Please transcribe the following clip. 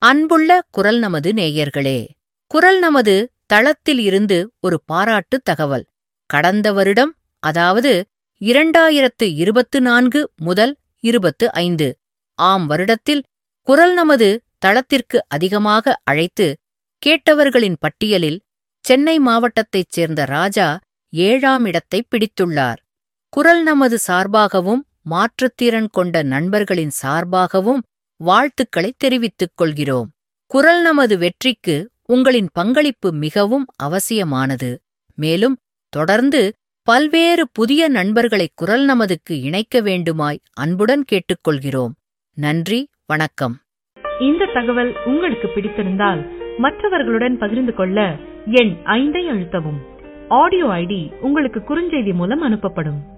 அன்புள்ள குரல் நமது நேயர்களே குரல் நமது தளத்தில் இருந்து ஒரு பாராட்டு தகவல் கடந்த வருடம் அதாவது இரண்டாயிரத்து இருபத்து நான்கு முதல் இருபத்து ஐந்து ஆம் வருடத்தில் குரல் நமது தளத்திற்கு அதிகமாக அழைத்து கேட்டவர்களின் பட்டியலில் சென்னை மாவட்டத்தைச் சேர்ந்த ராஜா ஏழாம் இடத்தைப் பிடித்துள்ளார் குரல் நமது சார்பாகவும் மாற்றுத்திறன் கொண்ட நண்பர்களின் சார்பாகவும் வாழ்த்துக்களைத் தெரிவித்துக் கொள்கிறோம் குரல் நமது வெற்றிக்கு உங்களின் பங்களிப்பு மிகவும் அவசியமானது மேலும் தொடர்ந்து பல்வேறு புதிய நண்பர்களை குரல் நமதுக்கு இணைக்க வேண்டுமாய் அன்புடன் கேட்டுக்கொள்கிறோம் நன்றி வணக்கம் இந்த தகவல் உங்களுக்கு பிடித்திருந்தால் மற்றவர்களுடன் பகிர்ந்து கொள்ள எண் ஐந்தை அழுத்தவும் ஆடியோ ஐடி உங்களுக்கு குறுஞ்செய்தி மூலம் அனுப்பப்படும்